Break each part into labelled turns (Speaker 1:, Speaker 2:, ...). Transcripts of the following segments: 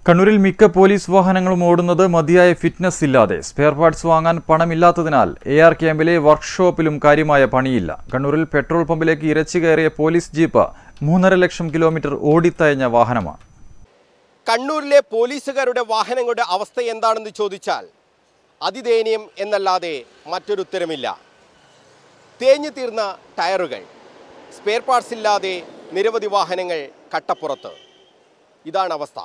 Speaker 1: കണ്ണൂരിൽ മിക്ക പോലീസ് വാഹനങ്ങളും ഓടുന്നത് മതിയായ ഫിറ്റ്നസ് ഇല്ലാതെ സ്പെയർ പാർട്സ് വാങ്ങാൻ പണമില്ലാത്തതിനാൽ എ ആർ ക്യാമ്പിലെ വർക്ക്ഷോപ്പിലും കാര്യമായ പണിയില്ല കണ്ണൂരിൽ പെട്രോൾ പമ്പിലേക്ക് ഇരച്ചു കയറിയ പോലീസ് ജീപ്പ് മൂന്നര ലക്ഷം കിലോമീറ്റർ ഓടിത്തയഞ്ഞ വാഹനമാണ്
Speaker 2: കണ്ണൂരിലെ പോലീസുകാരുടെ വാഹനങ്ങളുടെ അവസ്ഥ എന്താണെന്ന് ചോദിച്ചാൽ അതിദയനീയം എന്നല്ലാതെ മറ്റൊരു ഉത്തരമില്ല തേഞ്ഞു തീർന്ന ടയറുകൾ സ്പെയർ പാർട്സ് ഇല്ലാതെ നിരവധി വാഹനങ്ങൾ കട്ടപ്പുറത്ത് ഇതാണ് അവസ്ഥ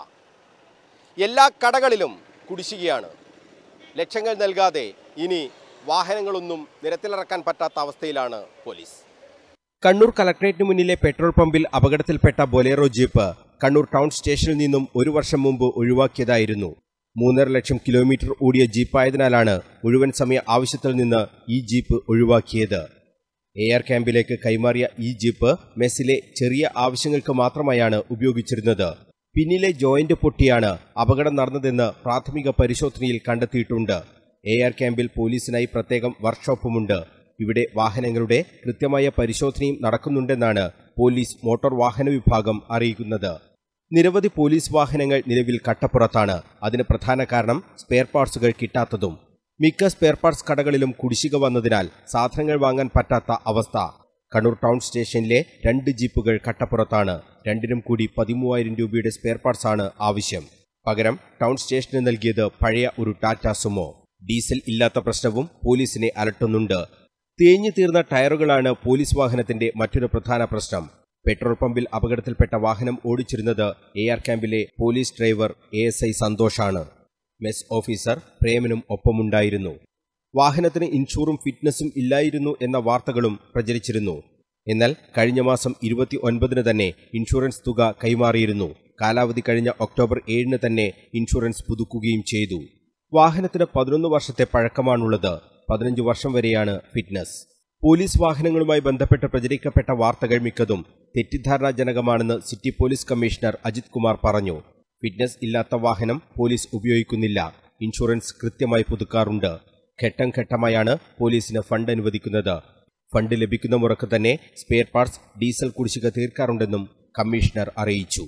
Speaker 2: എല്ലാ കടകളിലും കുടിശ്ശികയാണ് ലക്ഷങ്ങൾ നൽകാതെ ഇനി വാഹനങ്ങളൊന്നും നിരത്തിലിറക്കാൻ പറ്റാത്ത അവസ്ഥയിലാണ് പോലീസ് കണ്ണൂർ കലക്ട്രേറ്റിന് മുന്നിലെ പെട്രോൾ പമ്പിൽ അപകടത്തിൽപ്പെട്ട ബൊലേറോ ജീപ്പ് കണ്ണൂർ ടൗൺ സ്റ്റേഷനിൽ നിന്നും ഒരു വർഷം മുമ്പ് ഒഴിവാക്കിയതായിരുന്നു മൂന്നര ലക്ഷം കിലോമീറ്റർ ഓടിയ ജീപ്പായതിനാലാണ് മുഴുവൻ സമയ ആവശ്യത്തിൽ നിന്ന് ഈ ജീപ്പ് ഒഴിവാക്കിയത് എ ആർ ക്യാമ്പിലേക്ക് കൈമാറിയ ഈ ജീപ്പ് മെസ്സിലെ ചെറിയ ആവശ്യങ്ങൾക്ക് മാത്രമായാണ് ഉപയോഗിച്ചിരുന്നത് പിന്നിലെ ജോയിന്റ് പൊട്ടിയാണ് അപകടം നടന്നതെന്ന് പ്രാഥമിക പരിശോധനയിൽ കണ്ടെത്തിയിട്ടുണ്ട് എ ആർ ക്യാമ്പിൽ പോലീസിനായി പ്രത്യേകം വർക്ക്ഷോപ്പുമുണ്ട് ഇവിടെ വാഹനങ്ങളുടെ കൃത്യമായ പരിശോധനയും നടക്കുന്നുണ്ടെന്നാണ് പോലീസ് മോട്ടോർ വാഹന വിഭാഗം അറിയിക്കുന്നത് നിരവധി പോലീസ് വാഹനങ്ങൾ നിലവിൽ കട്ടപ്പുറത്താണ് അതിന് പ്രധാന കാരണം സ്പെയർ പാർട്സുകൾ കിട്ടാത്തതും മിക്ക സ്പെയർ പാർട്സ് കടകളിലും കുടിശ്ശിക വന്നതിനാൽ സാധനങ്ങൾ വാങ്ങാൻ പറ്റാത്ത അവസ്ഥ കണ്ണൂർ ടൗൺ സ്റ്റേഷനിലെ രണ്ട് ജീപ്പുകൾ കട്ടപ്പുറത്താണ് രണ്ടിനും കൂടി പതിമൂവായിരം രൂപയുടെ സ്പെയർ പാർട്സ് ആണ് ആവശ്യം പകരം ടൗൺ സ്റ്റേഷന് നൽകിയത് പഴയ ഒരു ടാറ്റ സുമോ ഡീസൽ ഇല്ലാത്ത പ്രശ്നവും പോലീസിനെ അലട്ടുന്നുണ്ട് തേഞ്ഞു തീർന്ന ടയറുകളാണ് പോലീസ് വാഹനത്തിന്റെ മറ്റൊരു പ്രധാന പ്രശ്നം പെട്രോൾ പമ്പിൽ അപകടത്തിൽപ്പെട്ട വാഹനം ഓടിച്ചിരുന്നത് എ ആർ ക്യാമ്പിലെ police driver A S I സന്തോഷാണ് മെസ് ഓഫീസർ പ്രേമനും ഒപ്പമുണ്ടായിരുന്നു വാഹനത്തിന് ഇൻഷൂറും ഫിറ്റ്നസും ഇല്ലായിരുന്നു എന്ന വാർത്തകളും പ്രചരിച്ചിരുന്നു എന്നാൽ കഴിഞ്ഞ മാസം ഇരുപത്തി ഒൻപതിന് തന്നെ ഇൻഷുറൻസ് തുക കൈമാറിയിരുന്നു കാലാവധി കഴിഞ്ഞ ഒക്ടോബർ ഏഴിന് തന്നെ ഇൻഷുറൻസ് പുതുക്കുകയും ചെയ്തു വാഹനത്തിന് പതിനൊന്ന് വർഷത്തെ പഴക്കമാണുള്ളത് പതിനഞ്ച് വർഷം വരെയാണ് ഫിറ്റ്നസ് പോലീസ് വാഹനങ്ങളുമായി ബന്ധപ്പെട്ട് പ്രചരിക്കപ്പെട്ട വാർത്തകൾ മിക്കതും തെറ്റിദ്ധാരണാജനകമാണെന്ന് city police commissioner Ajith Kumar പറഞ്ഞു ഫിറ്റ്നസ് ഇല്ലാത്ത വാഹനം പോലീസ് ഉപയോഗിക്കുന്നില്ല ഇൻഷുറൻസ് കൃത്യമായി പുതുക്കാറുണ്ട് ഘട്ടം ഘട്ടമായാണ് പോലീസിന് ഫണ്ട് അനുവദിക്കുന്നത് ഫണ്ട് ലഭിക്കുന്ന മുറക്ക് തന്നെ സ്പെയർ പാർട്സ് ഡീസൽ കുടിശ്ശിക തീർക്കാറുണ്ടെന്നും കമ്മീഷണർ അറിയിച്ചു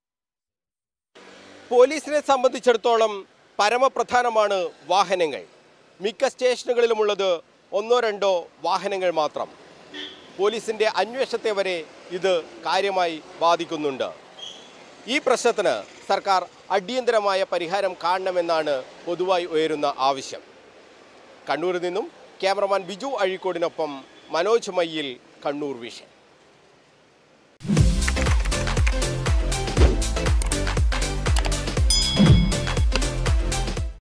Speaker 2: പോലീസിനെ സംബന്ധിച്ചിടത്തോളം പരമപ്രധാനമാണ് വാഹനങ്ങൾ മിക്ക സ്റ്റേഷനുകളിലുമുള്ളത് ഒന്നോ രണ്ടോ വാഹനങ്ങൾ മാത്രം പോലീസിന്റെ അന്വേഷണത്തെ വരെ ഇത് കാര്യമായി ബാധിക്കുന്നുണ്ട് ഈ പ്രശ്നത്തിന് സർക്കാർ അടിയന്തരമായ പരിഹാരം കാണണമെന്നാണ് പൊതുവായി ഉയരുന്ന ആവശ്യം കണ്ണൂരിൽ നിന്നും ക്യാമറമാൻ ബിജു അഴീക്കോടിനൊപ്പം മനോജ് മയ്യിൽ കണ്ണൂർ വിഷൻ